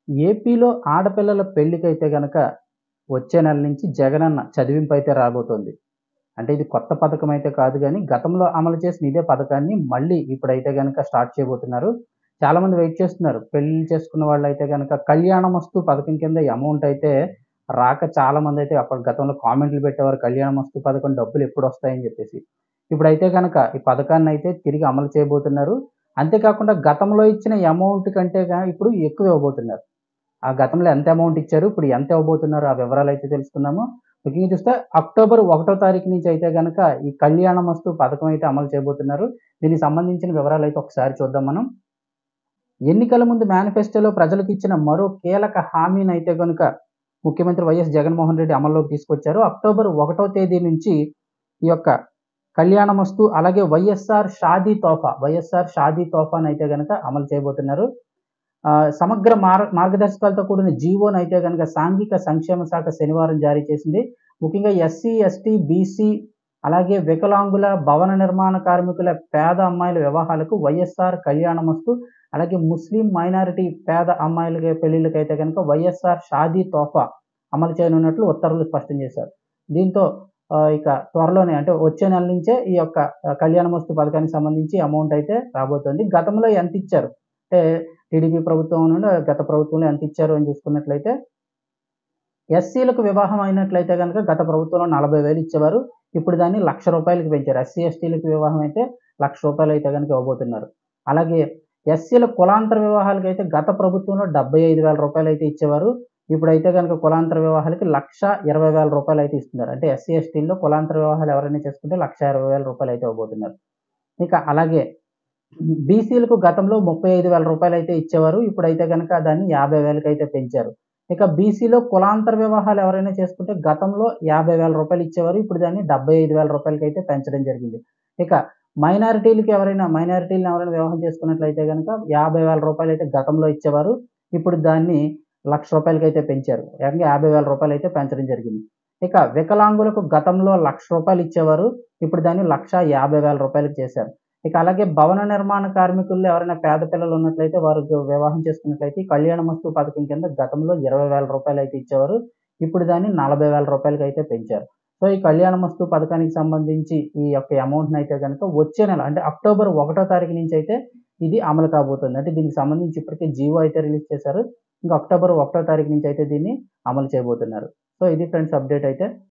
ఏపీలో ఆడపిల్లల పెళ్ళికైతే గనక వచ్చే నెల నుంచి జగనన్న చదివింపు అయితే రాబోతోంది. అంటే ఇది కొత్త పథకం అయితే కాదు గానీ, గతంలో అమలు చేసిన ఇదే పథకాన్ని మళ్ళీ ఇప్పుడైతే గనక స్టార్ట్ చేయబోతున్నారు. చాలామంది వెయిట్ చేస్తున్నారు. పెళ్లిళ్లు చేసుకున్న వాళ్ళైతే గనక కళ్యాణమస్తు పథకం కింద ఈ అమౌంట్ అయితే రాక చాలామందైతే అప్పటి గతంలో కామెంట్లు పెట్టేవారు. కళ్యాణమస్తు పథకం డబ్బులు ఎప్పుడొస్తాయని చెప్పేసి. ఇప్పుడైతే గనక ఈ పథకాన్నయితే తిరిగి అమలు చేయబోతున్నారు. అంతేకాకుండా గతంలో ఇచ్చిన అమౌంట్ కంటే గా ఇప్పుడు ఎక్కువ ఇవ్వబోతున్నారు. ఆ గతంలో ఎంత అమౌంట్ ఇచ్చారు, ఇప్పుడు ఎంత ఇవ్వబోతున్నారు ఆ వివరాలైతే తెలుసుకుందాము. ముఖ్యంగా చూస్తే అక్టోబర్ ఒకటో తారీఖు నుంచి అయితే గనక ఈ కళ్యాణమస్తు పథకం అయితే అమలు చేయబోతున్నారు. దీనికి సంబంధించిన వివరాలైతే ఒకసారి చూద్దాం మనం. ఎన్నికల ముందు మేనిఫెస్టోలో ప్రజలకు ఇచ్చిన మరో కీలక హామీనైతే గనుక ముఖ్యమంత్రి వైఎస్ జగన్మోహన్ రెడ్డి అమల్లోకి తీసుకొచ్చారు. అక్టోబర్ ఒకటో తేదీ నుంచి ఈ యొక్క కళ్యాణమస్తు అలాగే వైఎస్ఆర్ షాదీ తోఫా, వైఎస్ఆర్ షాదీ తోఫానైతే గనక అమలు చేయబోతున్నారు. ఆహ్, సమగ్ర మార్ మార్గదర్శకాలతో కూడిన జీవోనైతే గనక సాంఘిక సంక్షేమ శాఖ శనివారం జారీ చేసింది. ముఖ్యంగా ఎస్సీ, ఎస్టీ, బీసీ అలాగే వికలాంగుల, భవన నిర్మాణ కార్మికుల, పేద అమ్మాయిల వివాహాలకు వైఎస్ఆర్ కళ్యాణమస్తు అలాగే ముస్లిం మైనారిటీ పేద అమ్మాయిల పెళ్లిళ్లకైతే గనక వైఎస్ఆర్ షాదీ తోఫా అమలు చేయనున్నట్లు ఉత్తర్వులు స్పష్టం చేశారు. దీంతో ఆహ్, ఇక త్వరలోనే అంటే వచ్చే నెల నుంచే ఈ యొక్క ఆహ్, కళ్యాణమస్తు పథకానికి సంబంధించి అమౌంట్ అయితే రాబోతోంది. గతంలో ఎంత ఇచ్చారు? అంటే టీడీపీ ప్రభుత్వం నుండి గత ప్రభుత్వంలో ఎంత ఇచ్చారు అని చూసుకున్నట్లయితే ఎస్సీలకు వివాహం అయినట్లయితే గనక గత ప్రభుత్వంలో 40,000 ఇచ్చేవారు. ఇప్పుడు దాన్ని రూ. 1,00,000కి పెంచారు. ఎస్సీ, ఎస్టీలకు వివాహం అయితే రూ. 1,00,000 అయితే గనక ఇవ్వబోతున్నారు. అలాగే ఎస్సీల కులాంతర వివాహాలకైతే గత ప్రభుత్వంలో రూ. 75,000 అయితే ఇచ్చేవారు. ఇప్పుడైతే గనక కులాంతర వివాహాలకి రూ. 1,20,000 అయితే ఇస్తున్నారు. అంటే ఎస్సీ, ఎస్టీల్లో కులాంతర వివాహాలు ఎవరైనా చేసుకుంటే రూ. 1,20,000 అయితే ఇవ్వబోతున్నారు. ఇక అలాగే బీసీలకు గతంలో రూ. 35,000 అయితే ఇచ్చేవారు. ఇప్పుడైతే గనక దాన్ని 50,000కి అయితే పెంచారు. ఇక బీసీలో కులాంతర వివాహాలు ఎవరైనా చేసుకుంటే గతంలో రూ. 50,000 ఇచ్చేవారు. ఇప్పుడు దాన్ని రూ. 75,000 అయితే పెంచడం జరిగింది. ఇక మైనారిటీలకి ఎవరైనా మైనారిటీలను ఎవరైనా వివాహం చేసుకున్నట్లయితే గనక రూ. 50,000 అయితే గతంలో ఇచ్చేవారు. ఇప్పుడు దాన్ని రూ. 1,00,000 అయితే పెంచారు. ఏకంగా రూ. 50,000 అయితే పెంచడం జరిగింది. ఇక వికలాంగులకు గతంలో రూ. 1,00,000 ఇచ్చేవారు. ఇప్పుడు దాన్ని రూ. 1,50,000కి చేశారు. ఇక అలాగే భవన నిర్మాణ కార్మికుల్లో ఎవరైనా పేద పిల్లలు ఉన్నట్లయితే వారికి వివాహం చేసుకున్నట్లయితే ఈ కళ్యాణమస్తు పథకం కింద గతంలో రూ. 20,000 అయితే ఇచ్చేవారు. ఇప్పుడు దాన్ని రూ. 40,000 అయితే పెంచారు. సో, ఈ కళ్యాణమస్తు పథకానికి సంబంధించి ఈ యొక్క అమౌంట్‌నైతే గనక వచ్చే నెల అంటే అక్టోబర్ ఒకటో తారీఖు నుంచి అయితే ఇది అమలు కాబోతుంది. అంటే దీనికి సంబంధించి ఇప్పటికే జీవో అయితే రిలీజ్ చేశారు. ఇంకా అక్టోబర్ ఒకటో తారీఖు నుంచి అయితే దీన్ని అమలు చేయబోతున్నారు. సో, ఇది ఫ్రెండ్స్ అప్డేట్ అయితే.